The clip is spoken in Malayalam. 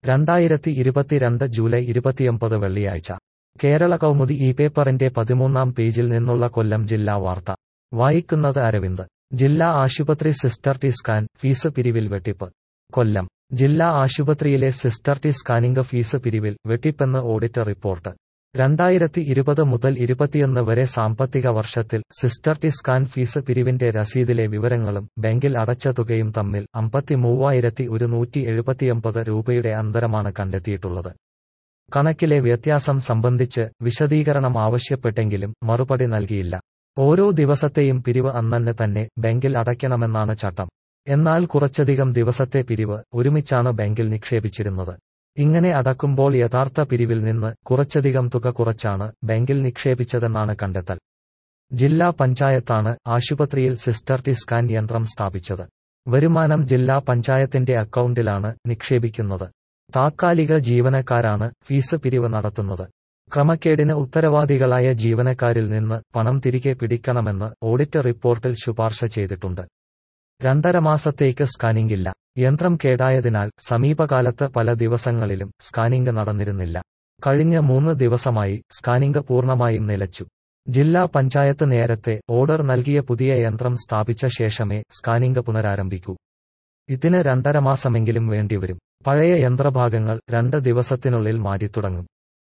രണ്ടായിരത്തി ഇരുപത്തിരണ്ട് ജൂലൈ ഇരുപത്തിയൊമ്പത് വെള്ളിയാഴ്ച കേരള കൗമുദി ഈ പേപ്പറിന്റെ പതിമൂന്നാം പേജിൽ നിന്നുള്ള കൊല്ലം ജില്ലാ വാർത്ത വായിക്കുന്നത് അരവിന്ദ് ജില്ലാ ആശുപത്രി സിസ്റ്റർ ടി സ്കാൻ ഫീസ് പിരിവിൽ വെട്ടിപ്പ് കൊല്ലം ജില്ലാ ആശുപത്രിയിലെ സിസ്റ്റർ ടി സ്കാനിംഗ് ഫീസ് പിരിവിൽ വെട്ടിപ്പെന്ന് ഓഡിറ്റ് റിപ്പോർട്ട് രണ്ടായിരത്തി ഇരുപത് മുതൽ ഇരുപത്തിയൊന്ന് വരെ സാമ്പത്തിക വർഷത്തിൽ സിസ്റ്റർ ടി സ്കാൻ ഫീസ് പിരിവിന്റെ രസീതിലെ വിവരങ്ങളും ബാങ്കിൽ അടച്ച തുകയും തമ്മിൽ അമ്പത്തിമൂവായിരത്തി ഒരുന്നൂറ്റി എഴുപത്തിയൊമ്പത് രൂപയുടെ അന്തരമാണ് കണ്ടെത്തിയിട്ടുള്ളത് കണക്കിലെ വ്യത്യാസം സംബന്ധിച്ച് വിശദീകരണം ആവശ്യപ്പെട്ടെങ്കിലും മറുപടി നൽകിയില്ല ഓരോ ദിവസത്തെയും പിരിവ് അന്നന്നെ തന്നെ ബാങ്കിൽ അടയ്ക്കണമെന്നാണ് ചട്ടം എന്നാൽ കുറച്ചധികം ദിവസത്തെ പിരിവ് ഒരുമിച്ചാണ് ബാങ്കിൽ നിക്ഷേപിച്ചിരുന്നത് ഇങ്ങനെ അടക്കുമ്പോൾ യഥാർത്ഥ പിരിവിൽ നിന്ന് കുറച്ചധികം തുക കുറച്ചാണ് ബാങ്കിൽ നിക്ഷേപിച്ചതെന്നാണ് കണ്ടെത്തൽ ജില്ലാ പഞ്ചായത്താണ് ആശുപത്രിയിൽ സിസ്റ്റർ ടി സ്കാൻ യന്ത്രം സ്ഥാപിച്ചത് വരുമാനം ജില്ലാ പഞ്ചായത്തിന്റെ അക്കൗണ്ടിലാണ് നിക്ഷേപിക്കുന്നത് താത്കാലിക ജീവനക്കാരാണ് ഫീസ് പിരിവ് നടത്തുന്നത് ക്രമക്കേടിന് ഉത്തരവാദികളായ ജീവനക്കാരിൽ നിന്ന് പണം തിരികെ പിടിക്കണമെന്ന് ഓഡിറ്റ് റിപ്പോർട്ടിൽ ശുപാർശ ചെയ്തിട്ടുണ്ട് രണ്ടര മാസത്തേക്ക് സ്കാനിംഗ് ഇല്ല യന്ത്രം കേടായതിനാൽ സമീപകാലത്ത് പല ദിവസങ്ങളിലും സ്കാനിംഗ് നടന്നിരുന്നില്ല കഴിഞ്ഞ മൂന്ന് ദിവസമായി സ്കാനിംഗ് പൂർണ്ണമായും നിലച്ചു ജില്ലാ പഞ്ചായത്ത് നേരത്തെ ഓർഡർ നൽകിയ പുതിയ യന്ത്രം സ്ഥാപിച്ച ശേഷമേ സ്കാനിംഗ് പുനരാരംഭിക്കൂ ഇതിന് രണ്ടര മാസമെങ്കിലും വേണ്ടിവരും പഴയ യന്ത്രഭാഗങ്ങൾ രണ്ട് ദിവസത്തിനുള്ളിൽ മാറ്റിത്തുടങ്ങും